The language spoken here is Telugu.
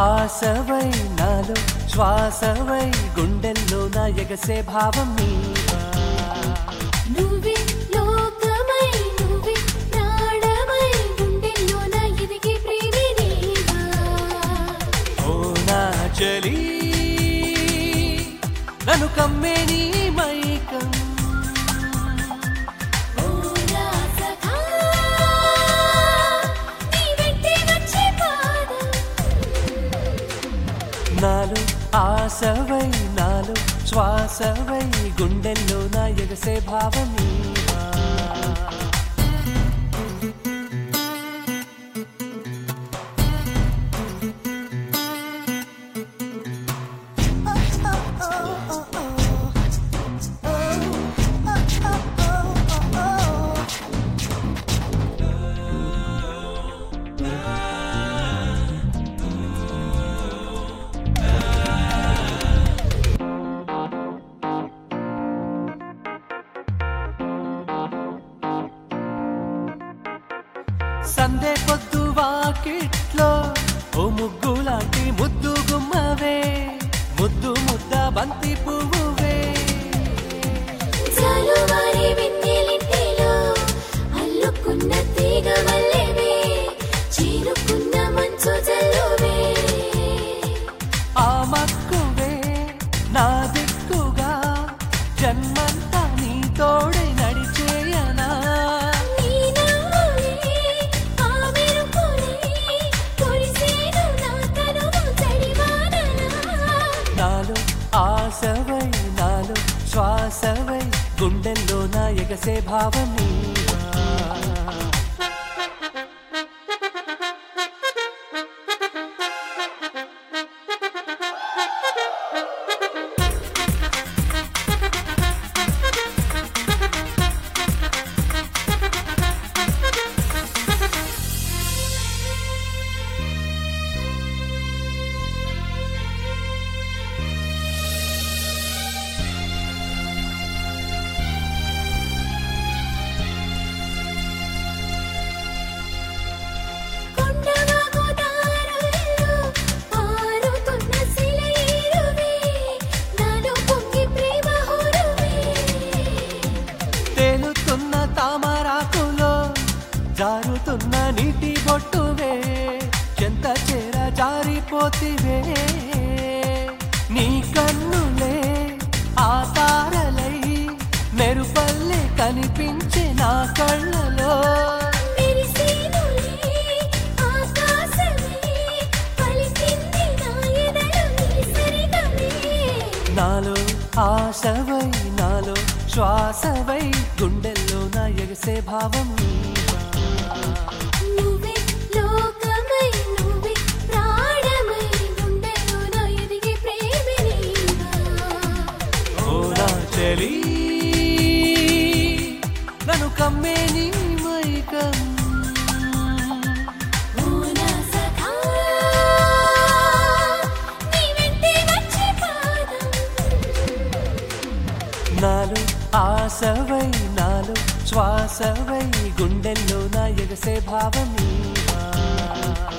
ఆశవై నాలో శ్వాసవై గుండెల్లో నా ఎగసే భావం నీవా నువ్వే లోకమై నువ్వే ప్రాణమై గుండెల్లో నా ఎదిగే ప్రేమే నీవా ఓ నా చలి నన్ను కమ్మే నీ మైకం ఓ నా సఖా నీ వెంటే వచ్చే పాదం నాలో ఆశవై నాలో శ్వాసవై గుండెల్లో నా ఎగసే భావం నీవా సందే పొద్దు వాకిట్లో ఓ ముగ్గు లాంటి ముద్దు గుమ్మవే ముద్దు ముద్ద బంతి పువ్వువే జాలువారే వెన్నెలింటిలో అల్లుకున్న తీగ వల్లెవే చీరుకున్న మంచు జల్లువే ఆ మక్కువే నా దిక్కుగా జన్మంతా నీ తోడే నడిచేయనా నీ నవ్వులే ఆ మెరుపులే కురిసేను నా తనువు తడివానలా నాలో ఆశవై నాలో శ్వాసవై గుండెల్లో నా ఎగసే భావం నీవా కొండవాగు దారుల్లో పారుతున్న సెలయేరువే నాలో పొంగి ప్రేమ హోరువే తేలుతున్న తామరాకులో జారుతున్న నీటి బొట్టువే చెంత చేర జారిపోతివే నీ కన్నులే ఆ తారలై మెరుపల్లే కనిపించే నా కళ్ళలో మెరిసేనులే ఆకాశమే పలికింది నా ఎదలో నీ సరిగమే నాలో ఆశవై నాలో శ్వాసవై గుండెల్లో నా ఎగసే భావం నీవా. నువ్వే లోకమై నువ్వే ప్రాణమై గుండెలో నా ఎదిగే ప్రేమే నీవా ఓ నా చెలి నన్ను కమ్మే నీ మైకం ఓ నా సఖా నీ వెంటే వచ్చే పాదం నాలో ఆశవై నాలో శ్వాసవై గుండెల్లో నా ఎగసే భావం నీవా